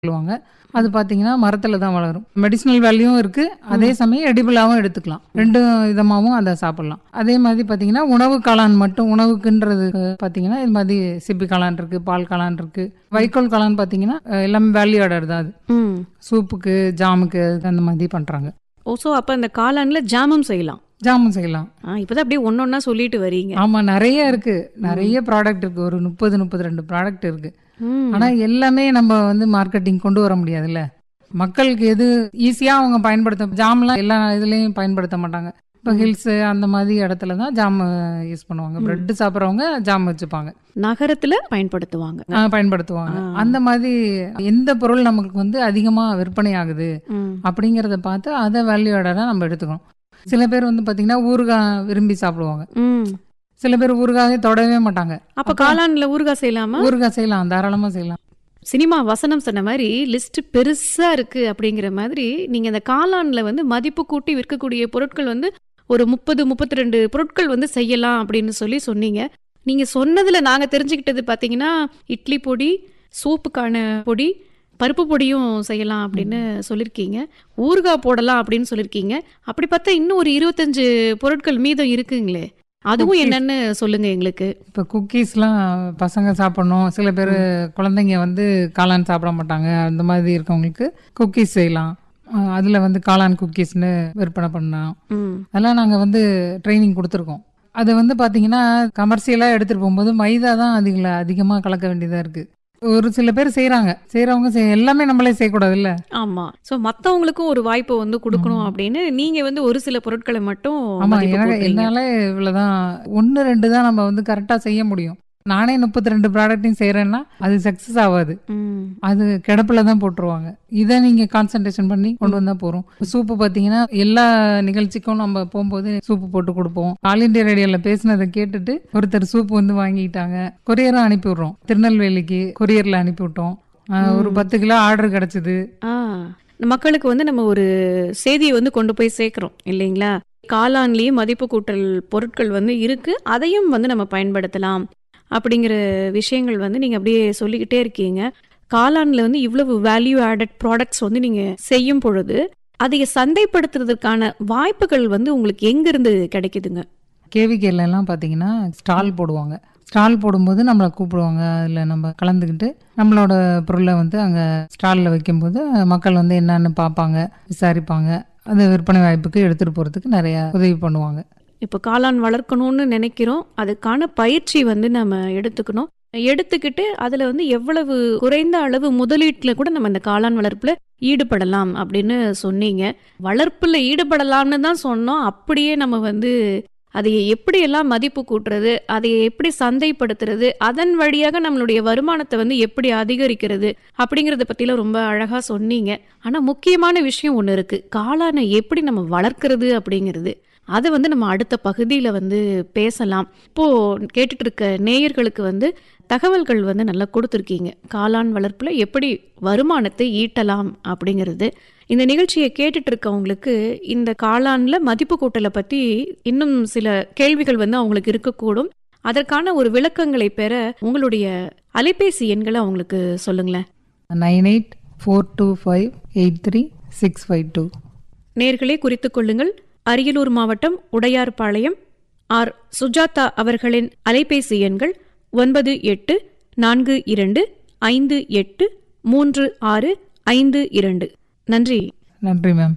சொல்லுவாங்க அது பார்த்தீங்கன்னா மரத்தில் தான் வளரும் மெடிசினல் வேல்யூவும் இருக்கு அதே சமயம் எடிபிளாகவும் எடுத்துக்கலாம் ரெண்டு விதமாகவும் அதை சாப்பிடலாம் அதே மாதிரி பார்த்தீங்கன்னா உணவு காளான் மட்டும் உணவுக்குன்றது பார்த்தீங்கன்னா இது மாதிரி சிப்பி காளான் இருக்கு பால் காளான் இருக்கு வைக்கோல் காளான் பார்த்தீங்கன்னா அஹ், எல்லாமே வேல்யூ ஆடர் தான் அது ம் சூப்புக்கு ஜாமுக்கு அந்த மாதிரி பண்ணுறாங்க ஓ ஸோ அப்போ அந்த காளான்ல ஜாமும் செய்யலாம் ஜாமுன் செய்யலாம் ஆ இப்போதான் அப்படியே ஒன்னொன்னா சொல்லிட்டு வரீங்க ஆமா நிறைய இருக்கு நிறைய ப்ராடக்ட் இருக்கு ஒரு முப்பது முப்பது ரெண்டு ப்ராடக்ட் இருக்கு ம் ஆனா எல்லாமே நம்ம வந்து மார்க்கெட்டிங் கொண்டு வர முடியாதுல்ல மக்களுக்கு எது ஈஸியா அவங்க பயன்படுத்த ஜாம்லாம் எல்லா இதுலயும் பயன்படுத்த மாட்டாங்க இப்போ ஹில்ஸ் அந்த மாதிரி இடத்துல தான் ஜாம் யூஸ் பண்ணுவாங்க பிரெட் சாப்பிட்றவங்க ஜாம் வச்சுப்பாங்க நகரத்துல பயன்படுத்துவாங்க ஆ, பயன்படுத்துவாங்க ஆ. அந்த மாதிரி எந்த பொருள் நமக்கு வந்து அதிகமா விற்பனை ஆகுது ம் அப்படிங்கறத பார்த்து அதை வேல்யூ ஆடரா நம்ம எடுத்துக்கணும் சில பேர் வந்து பாத்தீங்கன்னா ஊறுகாய் விரும்பி சாப்பிடுவாங்க ம் சில பேர் ஊறுகாயே தொடவே மாட்டாங்க அப்ப காளான்ல ஊறுகாய் செய்யலாமா ஊறுகாய் செய்யலாம் தாராளமா செய்யலாம் சினிமா வசனம் சொன்ன மாதிரி லிஸ்ட் பெருசா இருக்கு அப்படிங்கிற மாதிரி நீங்க அந்த காளான்ல வந்து மதிப்பு கூட்டி விற்கக்கூடிய பொருட்கள் வந்து ஒரு முப்பது முப்பத்தி ரெண்டு பொருட்கள் வந்து செய்யலாம் அப்படின்னு சொல்லி சொன்னீங்க நீங்க சொன்னதுல நாங்க தெரிஞ்சுக்கிட்டது பாத்தீங்கன்னா இட்லி பொடி சூப்புக்கான பொடி பருப்பு பொடியும் செய்யலாம் அப்படின்னு சொல்லியிருக்கீங்க ஊறுகாய் போடலாம் அப்படின்னு சொல்லியிருக்கீங்க அப்படி பார்த்தா இன்னும் ஒரு இருபத்தஞ்சு பொருட்கள் மீதம் இருக்குங்களே அதுவும் Cookies. என்னன்னு சொல்லுங்க எங்களுக்கு இப்போ குக்கீஸ்லாம் பசங்க சாப்பிடணும் சில பேர் குழந்தைங்க வந்து காளான் சாப்பிட மாட்டாங்க அந்த மாதிரி இருக்கவங்களுக்கு குக்கீஸ் செய்யலாம் அஹ் அதுல வந்து காளான் குக்கீஸ்னு விற்பனை பண்ணலாம் ம் அதெல்லாம் நாங்கள் வந்து ட்ரைனிங் கொடுத்துருக்கோம் அது வந்து பார்த்தீங்கன்னா கமர்ஷியலாக எடுத்துகிட்டு போகும்போது மைதா தான் அதிக அதிகமாக கலக்க வேண்டியதாக இருக்குது ஒரு சில பேர் செய்கிறாங்க செய்கிறவங்க செய் எல்லாமே நம்மளே செய்யக்கூடாதுல்ல ஆமா சோ மத்தவங்களுக்கும் ஒரு வாய்ப்பை வந்து கொடுக்கணும் அப்படின்னு நீங்க வந்து ஒரு சில பொருட்களை மட்டும் ஆமா மதிப்பு எனக்கு கூட்டுறீங்க. என்னால இவ்வளவுதான் ஒன்னு ரெண்டு தான் நம்ம வந்து கரெக்டா செய்ய முடியும் நானே முப்பத்தி ரெண்டு ப்ராடக்ட்டையும் செய்யறேன்னா அது சக்சஸ் ஆகாது ம். அது கிடப்புல தான் போட்டுருவாங்க இதை நீங்க கான்சென்ட்ரேஷன் பண்ணி கொண்டு வந்தா போறோம் சூப்பு பாத்தீங்கன்னா எல்லா நிகழ்ச்சிக்கும் நம்ம போகும்போது சூப்பு போட்டு கொடுப்போம் ஆல் இண்டியா ரேடியோல பேசினதை கேட்டுட்டு ஒருத்தர் சூப்பு வந்து வாங்கிட்டாங்க கொரியரும் அனுப்பி விடுறோம் திருநெல்வேலிக்கு கொரியர்ல அனுப்பி விட்டோம் ஆஹ் ஒரு பத்து கிலோ ஆர்டர் கிடைச்சது ஆ மக்களுக்கு வந்து நம்ம ஒரு செய்தியை வந்து கொண்டு போய் சேர்க்கிறோம் இல்லைங்களா காளான்லயே மதிப்பு கூட்டல் பொருட்கள் வந்து இருக்கு அதையும் வந்து நம்ம பயன்படுத்தலாம் அப்படிங்கிற விஷயங்கள் வந்து நீங்க அப்படியே சொல்லிக்கிட்டே இருக்கீங்க காளான்ல வந்து இவ்வளவு வேல்யூ ஆடட் ப்ராடக்ட்ஸ் வந்து நீங்க செய்யும் பொழுது அதை சந்தைப்படுத்துறதுக்கான வாய்ப்புகள் வந்து உங்களுக்கு எங்க இருந்து கிடைக்குதுங்க கேவிகேல எல்லாம் பார்த்தீங்கன்னா ஸ்டால் போடுவாங்க ஸ்டால் போடும்போது நம்மளை கூப்பிடுவாங்க அதில் நம்ம கலந்துக்கிட்டு நம்மளோட பொருளை வந்து அங்கே ஸ்டாலில் வைக்கும்போது மக்கள் வந்து என்னன்னு பார்ப்பாங்க விசாரிப்பாங்க அந்த விற்பனை வாய்ப்புக்கு எடுத்துகிட்டு போகிறதுக்கு நிறைய உதவி பண்ணுவாங்க இப்போ காளான் வளர்க்கணும்னு நினைக்கிறோம் அதுக்கான பயிற்சி வந்து நம்ம எடுத்துக்கணும் எடுத்துக்கிட்டு அதுல வந்து எவ்வளவு குறைந்த அளவு முதலீட்டுல கூட நம்ம இந்த காளான் வளர்ப்புல ஈடுபடலாம் அப்படின்னு சொன்னீங்க வளர்ப்புல ஈடுபடலாம்னு தான் சொன்னோம் அப்படியே நம்ம வந்து அதை எப்படியெல்லாம் மதிப்பு கூட்டுறது அதை எப்படி சந்தைப்படுத்துறது அதன் வழியாக நம்மளுடைய வருமானத்தை வந்து எப்படி அதிகரிக்கிறது அப்படிங்கறத பத்திலாம் ரொம்ப அழகா சொன்னீங்க ஆனா முக்கியமான விஷயம் ஒண்ணு இருக்கு காளானை எப்படி நம்ம வளர்க்கறது அப்படிங்கிறது அதை வந்து நம்ம அடுத்த பகுதியில வந்து பேசலாம் இப்போ கேட்டுட்டு இருக்க நேயர்களுக்கு வந்து தகவல்கள் வந்து நல்லா கொடுத்துருக்கீங்க காளான் வளர்ப்புல எப்படி வருமானத்தை ஈட்டலாம் அப்படிங்கிறது இந்த நிகழ்ச்சியை கேட்டுட்டு இருக்கவங்களுக்கு இந்த காளான்ல மதிப்பு கூட்டலை பத்தி இன்னும் சில கேள்விகள் வந்து அவங்களுக்கு இருக்கக்கூடும் அதற்கான ஒரு விளக்கங்களை பெற உங்களுடைய அலைபேசி எண்களை அவங்களுக்கு சொல்லுங்களேன் nine eight four two five eight three six five two நேர்களே குறித்துக் கொள்ளுங்கள் அரியலூர் மாவட்டம் உடையார்பாளையம் ஆர் சுஜாதா அவர்களின் அலைபேசி எண்கள் ஒன்பது எட்டு நான்கு இரண்டு ஐந்து எட்டு மூன்று ஆறு ஐந்து இரண்டு நன்றி நன்றி மேம்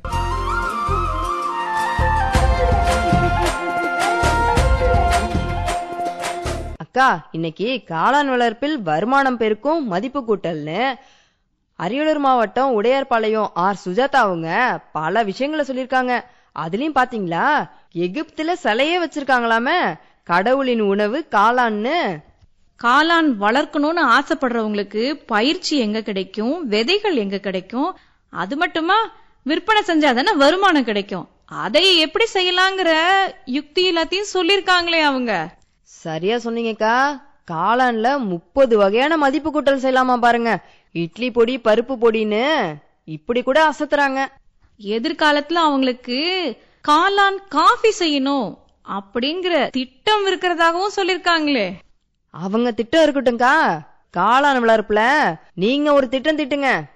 அக்கா இன்னைக்கு காளான் வளர்ப்பில் வருமானம் பெருக்கும் மதிப்பு கூட்டல்னு அரியலூர் மாவட்டம் உடையார்பாளையம் ஆர் சுஜாதா அவங்க பல விஷயங்களை சொல்லியிருக்காங்க அதுலயும் பாத்தீங்களா எகிப்துல சிலையே வச்சிருக்காங்களாமே கடவுளின் உணவு காளான்னு காளான் வளர்க்கணும்னு ஆசைப்படுறவங்களுக்கு பயிற்சி எங்க கிடைக்கும் விதைகள் எங்க கிடைக்கும் அது மட்டுமா விற்பனை செஞ்சாதானே வருமானம் கிடைக்கும் அதை எப்படி செய்யலாங்கிற யுக்தி எல்லாத்தையும் சொல்லிருக்காங்களே அவங்க சரியா சொன்னீங்கக்கா காளான்ல முப்பது வகையான மதிப்பு கூட்டல் செய்யலாமா பாருங்க இட்லி பொடி பருப்பு பொடின்னு இப்படி கூட அசத்துறாங்க எதிர்காலத்துல அவங்களுக்கு காளான் காஃபி செய்யணும் அப்படிங்கிற திட்டம் இருக்கிறதாகவும் சொல்லிருக்காங்களே அவங்க திட்டம் இருக்கட்டும்க்கா காளான் வளர்ப்புல நீங்க ஒரு திட்டம் திட்டுங்க